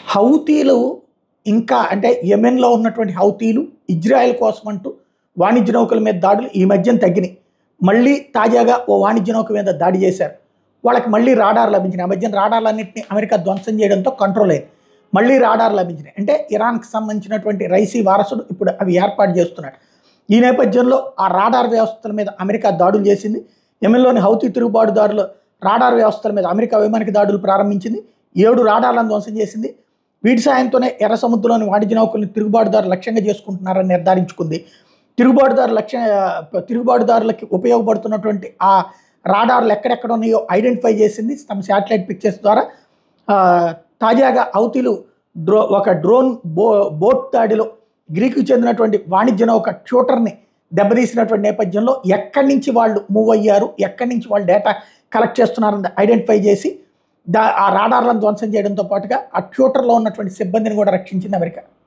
హౌతీలు ఇంకా అంటే యెమెన్లో ఉన్నటువంటి హౌతీలు ఇజ్రాయెల్ కోసం అంటూ వాణిజ్య నౌకల మీద దాడులు ఈ మధ్యన తగ్గినాయి మళ్ళీ తాజాగా ఓ వాణిజ్య నౌక మీద దాడి చేశారు వాళ్ళకి మళ్ళీ రాడార్ లభించినాయి ఆ మధ్యన రాడార్లన్నింటినీ అమెరికా ధ్వంసం చేయడంతో కంట్రోల్ అయింది మళ్ళీ రాడార్ లభించినాయి అంటే ఇరాన్కి సంబంధించినటువంటి రైసీ వారసుడు ఇప్పుడు అవి ఏర్పాటు చేస్తున్నాడు ఈ నేపథ్యంలో ఆ రాడార్ వ్యవస్థల మీద అమెరికా దాడులు చేసింది యెమెన్లోని హౌతీ తిరుగుబాటుదారులు రాడార్ వ్యవస్థల మీద అమెరికా వైమానిక దాడులు ప్రారంభించింది ఏడు రాడార్లను ధ్వంసం చేసింది వీటి సాయంతోనే ఎర్ర సముద్రంలోని వాణిజ్య నౌకల్ని తిరుగుబాటుదారులు లక్ష్యంగా చేసుకుంటున్నారని నిర్ధారించుకుంది తిరుగుబాటుదారు లక్ష్య తిరుగుబాటుదారులకి ఉపయోగపడుతున్నటువంటి ఆ రాడార్లు ఎక్కడెక్కడ ఉన్నాయో ఐడెంటిఫై చేసింది తమ శాటిలైట్ పిక్చర్స్ ద్వారా ఆ, తాజాగా అవతీలు డ్రో ఒక డ్రోన్ బో బోట్ దాడిలో గ్రీకు చెందినటువంటి వాణిజ్య నౌక ట్యూటర్ని దెబ్బతీసినటువంటి నేపథ్యంలో ఎక్కడి నుంచి వాళ్ళు మూవ్ అయ్యారు ఎక్కడి నుంచి వాళ్ళు డేటా కలెక్ట్ చేస్తున్నారని ఐడెంటిఫై చేసి దా ఆ రాడార్లను ధ్వంసం చేయడంతో పాటుగా ఆ ట్యూటర్లో ఉన్నటువంటి సిబ్బందిని కూడా రక్షించింది అమెరికా